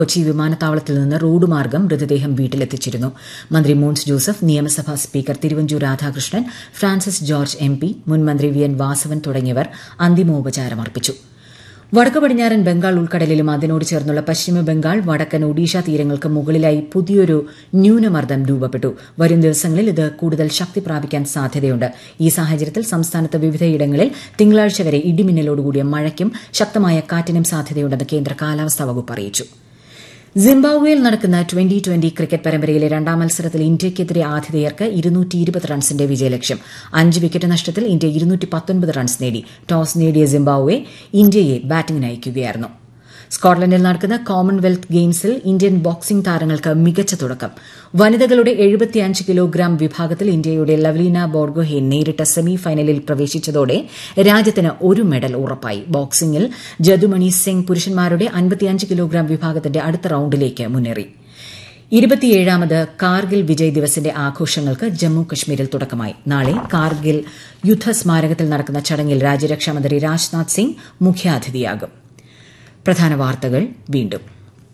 കൊച്ചി വിമാനത്താവളത്തിൽ നിന്ന് റോഡ് മാർഗ്ഗം മൃതദേഹം വീട്ടിലെത്തിച്ചിരുന്നു മന്ത്രി മോൻസ് ജോസഫ് നിയമസഭാ speaker Thiruvanchoor Radhakrishnan Francis George M P മുൻ മന്ത്രി വി എൻ വാസവൻ തുടങ്ങിയവർ അന്തിമോപചാരമർപ്പിച്ചു വടക്ക് പടിഞ്ഞാറൻ ബംഗാൾ ഉൾക്കടലിലും അതിനോട് ചേർന്നുള്ള പശ്ചിമ ബംഗാൾ വടക്കൻ ഒഡീഷ തീരങ്ങൾക്ക് മുകളിലായി പുതിയൊരു ന്യൂനമർദ്ദം രൂപപ്പെട്ടു വരും ദിവസങ്ങളിൽ ഇത് കൂടുതൽ ശക്തി പ്രാപിക്കാൻ സാധ്യതയുണ്ട് ഈ സാഹചര്യത്തിൽ സംസ്ഥാനത്ത് വിവിധയിടങ്ങളിൽ തിങ്കളാഴ്ച വരെ ഇടിമിന്നലോടുകൂടിയ മഴയ്ക്കും ശക്തമായ കാറ്റിനും സാധ്യതയുണ്ടെന്ന് കേന്ദ്ര കാലാവസ്ഥാ വകുപ്പ് അറിയിച്ചു സിംബാബ്വേയിൽ നടക്കുന്ന ട്വന്റി ട്വന്റി ക്രിക്കറ്റ് പരമ്പരയിലെ രണ്ടാം മത്സരത്തിൽ ഇന്ത്യയ്ക്കെതിരെ ആതിഥേയർക്ക് റൺസിന്റെ വിജയലക്ഷ്യം അഞ്ച് വിക്കറ്റ് നഷ്ടത്തിൽ ഇന്ത്യ റൺസ് നേടി ടോസ് നേടിയ സിംബാബ്വെ ഇന്ത്യയെ ബാറ്റിംഗിന് അയക്കുകയായിരുന്നു സ്കോട്ട്ലൻഡിൽ നടക്കുന്ന കോമൺവെൽത്ത് ഗെയിംസിൽ ഇന്ത്യൻ ബോക്സിംഗ് താരങ്ങൾക്ക് മികച്ച തുടക്കം വനിതകളുടെ എഴുപത്തിയഞ്ച് കിലോഗ്രാം വിഭാഗത്തിൽ ഇന്ത്യയുടെ ലവ്ലീന ബോർഗോഹെയ്ൻ നേരിട്ട സെമി ഫൈനലിൽ പ്രവേശിച്ചതോടെ രാജ്യത്തിന് ഒരു മെഡൽ ഉറപ്പായി ബോക്സിംഗിൽ ജദുമണി സിംഗ് പുരുഷന്മാരുടെ അൻപത്തിയഞ്ച് കിലോഗ്രാം വിഭാഗത്തിന്റെ അടുത്ത റൌണ്ടിലേക്ക് മുന്നേറി ഇരുപത്തിയേഴാമത് കാർഗിൽ വിജയ് ദിവസിന്റെ ആഘോഷങ്ങൾക്ക് ജമ്മു കശ്മീരിൽ തുടക്കമായി നാളെ കാർഗിൽ യുദ്ധസ്മാരകത്തിൽ നടക്കുന്ന ചടങ്ങിൽ രാജ്യരക്ഷാമന്ത്രി രാജ്നാഥ് സിംഗ് മുഖ്യാതിഥിയാകും പ്രധാന വാർത്തകൾ വീണ്ടും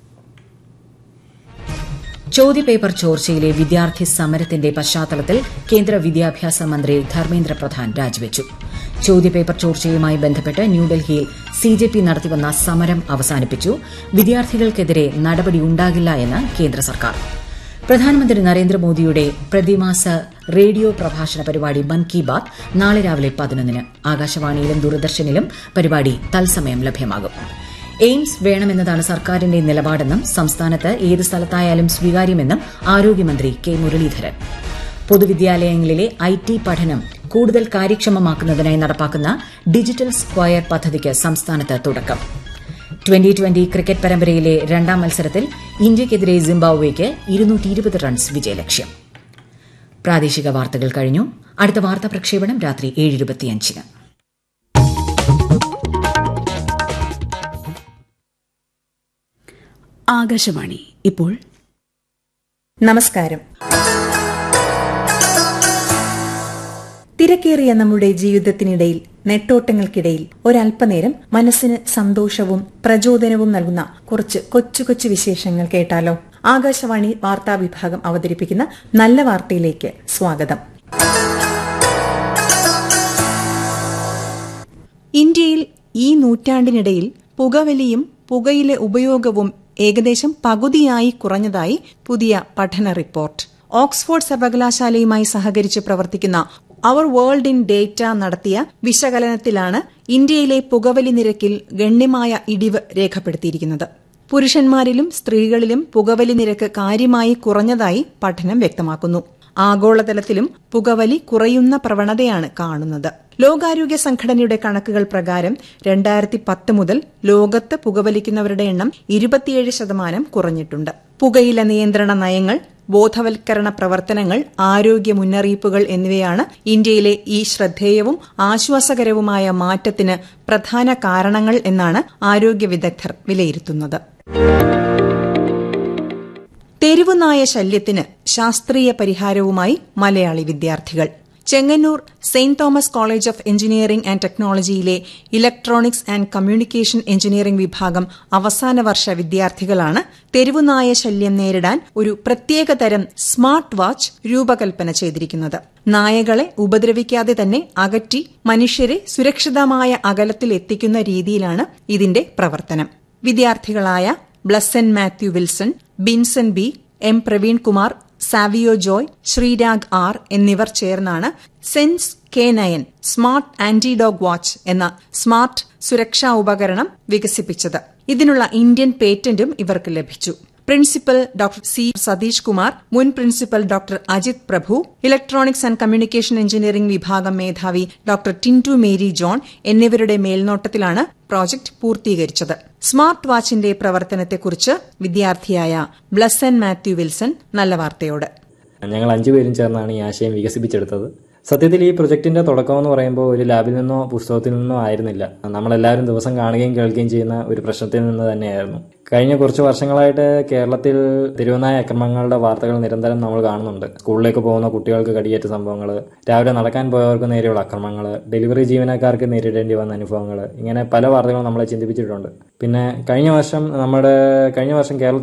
ചോദ്യപേപ്പർ ചോർച്ചയിലെ വിദ്യാർത്ഥി സമരത്തിന്റെ പശ്ചാത്തലത്തിൽ കേന്ദ്ര വിദ്യാഭ്യാസ മന്ത്രി ധർമ്മേന്ദ്ര പ്രധാൻ രാജിവച്ചു ചോദ്യപേപ്പർ ചോർച്ചയുമായി ബന്ധപ്പെട്ട് ന്യൂഡൽഹിയിൽ സിജെപി നടത്തിവന്ന സമരം അവസാനിപ്പിച്ചു വിദ്യാർത്ഥികൾക്കെതിരെ നടപടിയുണ്ടാകില്ല എന്ന് കേന്ദ്ര സർക്കാർ പ്രധാനമന്ത്രി നരേന്ദ്രമോദിയുടെ പ്രതിമാസ റേഡിയോ പ്രഭാഷണ പരിപാടി മൻ കി ബാത് നാളെ രാവിലെ പതിനൊന്നിന് ആകാശവാണിയിലും ദൂരദർശനിലും പരിപാടി തത്സമയം ലഭ്യമാകും എയിംസ് വേണമെന്നതാണ് സർക്കാരിന്റെ നിലപാടെന്നും സംസ്ഥാനത്ത് ഏത് സ്ഥലത്തായാലും സ്വീകാര്യമെന്നും ആരോഗ്യമന്ത്രി കെ മുരളീധരൻ പൊതുവിദ്യാലയങ്ങളിലെ ഐ ടി പഠനം കൂടുതൽ കാര്യക്ഷമമാക്കുന്നതിനായി നടപ്പാക്കുന്ന ഡിജിറ്റൽ സ്ക്വയർ പദ്ധതിക്ക് സംസ്ഥാനത്ത് തുടക്കം ട്വന്റി ട്വന്റി ക്രിക്കറ്റ് പരമ്പരയിലെ രണ്ടാം മത്സരത്തിൽ ഇന്ത്യയ്ക്കെതിരെ സിംബാബ്വേക്ക് റൺസ് വിജയലക്ഷ്യം പ്രാദേശിക വാർത്തകൾ കഴിഞ്ഞു അടുത്ത വാർത്താ പ്രക്ഷേപണം രാത്രി ഏഴ് ഇരുപത്തിയഞ്ചിന് ആകാശവാണി ഇപ്പോൾ നമസ്കാരം തിരക്കേറിയ നമ്മുടെ ജീവിതത്തിനിടയിൽ നെട്ടോട്ടങ്ങൾക്കിടയിൽ ഒരല്പനേരം മനസ്സിന് സന്തോഷവും പ്രചോദനവും നൽകുന്ന കുറച്ച് കൊച്ചു കൊച്ചു വിശേഷങ്ങൾ കേട്ടാലോ ആകാശവാണി വാർത്താ വിഭാഗം അവതരിപ്പിക്കുന്ന നല്ല വാർത്തയിലേക്ക് സ്വാഗതം ഇന്ത്യയിൽ ഈ നൂറ്റാണ്ടിനിടയിൽ പുകവലിയും പുകയിലെ ഉപയോഗവും ഏകദേശം പകുതിയായി കുറഞ്ഞതായി പുതിയ പഠന റിപ്പോർട്ട് ഓക്സ്ഫോർഡ് സർവകലാശാലയുമായി സഹകരിച്ച് പ്രവർത്തിക്കുന്ന അവർ വേൾഡ് ഇൻ ഡേറ്റ നടത്തിയ വിശകലനത്തിലാണ് ഇന്ത്യയിലെ പുകവലി നിരക്കിൽ ഗണ്യമായ ഇടിവ് രേഖപ്പെടുത്തിയിരിക്കുന്നത് പുരുഷന്മാരിലും സ്ത്രീകളിലും പുകവലി നിരക്ക് കാര്യമായി കുറഞ്ഞതായി പഠനം വ്യക്തമാക്കുന്നു ആഗോളതലത്തിലും പുകവലി കുറയുന്ന പ്രവണതയാണ് കാണുന്നത് ലോകാരോഗ്യ സംഘടനയുടെ കണക്കുകൾ പ്രകാരം രണ്ടായിരത്തി പത്ത് മുതൽ ലോകത്ത് പുകവലിക്കുന്നവരുടെ എണ്ണം ഇരുപത്തിയേഴ് ശതമാനം കുറഞ്ഞിട്ടുണ്ട് പുകയില നിയന്ത്രണ നയങ്ങൾ ബോധവൽക്കരണ പ്രവർത്തനങ്ങൾ ആരോഗ്യ മുന്നറിയിപ്പുകൾ എന്നിവയാണ് ഇന്ത്യയിലെ ഈ ശ്രദ്ധേയവും ആശ്വാസകരവുമായ മാറ്റത്തിന് പ്രധാന കാരണങ്ങൾ എന്നാണ് ആരോഗ്യ വിദഗ്ധർ വിലയിരുത്തുന്നത് തെരുവുനായ ശല്യത്തിന് ശാസ്ത്രീയ പരിഹാരവുമായി മലയാളി വിദ്യാർത്ഥികൾ Chengannur Saint Thomas college of engineering and ടെക്നോളജിയിലെ ഇലക്ട്രോണിക്സ് ആൻഡ് കമ്മ്യൂണിക്കേഷൻ എഞ്ചിനീയറിംഗ് വിഭാഗം അവസാന വർഷ വിദ്യാർത്ഥികളാണ് തെരുവുനായ ശല്യം നേരിടാൻ ഒരു പ്രത്യേക തരം സ്മാർട്ട് വാച്ച് രൂപകൽപ്പന ചെയ്തിരിക്കുന്നത് നായകളെ ഉപദ്രവിക്കാതെ തന്നെ അകറ്റി മനുഷ്യരെ സുരക്ഷിതമായ അകലത്തിൽ എത്തിക്കുന്ന രീതിയിലാണ് ഇതിന്റെ പ്രവർത്തനം വിദ്യാർത്ഥികളായ Blesson Mathew Wilson Binson B M Praveen Kumar Savio Joy Sreerag R എന്നിവർ ചേർന്നാണ് sense K nine smart anti dog watch എന്ന സ്മാർട്ട് സുരക്ഷാ ഉപകരണം വികസിപ്പിച്ചത് ഇതിനുള്ള ഇന്ത്യൻ പേറ്റന്റും ഇവർക്ക് ലഭിച്ചു principal doctor C Satheesh Kumar മുൻ principal doctor Ajith Prabhu electronics and communication engineering വിഭാഗം മേധാവി ഡോക്ടർ ടിൻറ്റു മേരി ജോൺ എന്നിവരുടെ മേൽനോട്ടത്തിലാണ് പ്രോജക്ട് പൂർത്തീകരിച്ചത് സ്മാർട്ട് വാച്ചിന്റെ പ്രവർത്തനത്തെക്കുറിച്ച് വിദ്യാർത്ഥിയായ ബ്ലസ്സൻ മാത്യു വിൽസൺ നല്ല വാർത്തയോട് ഞങ്ങൾ അഞ്ചുപേരും ചേർന്നാണ് ഈ ആശയം വികസിപ്പിച്ചെടുത്തത് സത്യത്തിൽ ഈ പ്രൊജക്ടിന്റെ തുടക്കം എന്ന് പറയുമ്പോൾ ഒരു ലാബിൽ നിന്നോ പുസ്തകത്തിൽ നിന്നോ ആയിരുന്നില്ല നമ്മളെല്ലാവരും ദിവസം കാണുകയും കേൾക്കുകയും ചെയ്യുന്ന ഒരു പ്രശ്നത്തിൽ നിന്ന് തന്നെയായിരുന്നു കഴിഞ്ഞ കുറച്ച് വർഷങ്ങളായിട്ട് കേരളത്തിൽ തിരുവനായ അക്രമങ്ങളുടെ വാർത്തകൾ നിരന്തരം നമ്മൾ കാണുന്നുണ്ട് സ്കൂളിലേക്ക് പോകുന്ന കുട്ടികൾക്ക് കടിയേറ്റ സംഭവങ്ങൾ രാവിലെ നടക്കാൻ പോയവർക്ക് നേരെയുള്ള അക്രമങ്ങൾ ഡെലിവറി ജീവനക്കാർക്ക് നേരിടേണ്ടി വന്ന അനുഭവങ്ങൾ ഇങ്ങനെ പല വാർത്തകളും നമ്മളെ ചിന്തിപ്പിച്ചിട്ടുണ്ട് പിന്നെ കഴിഞ്ഞ വർഷം നമ്മുടെ കഴിഞ്ഞ വർഷം കേരളത്തിൽ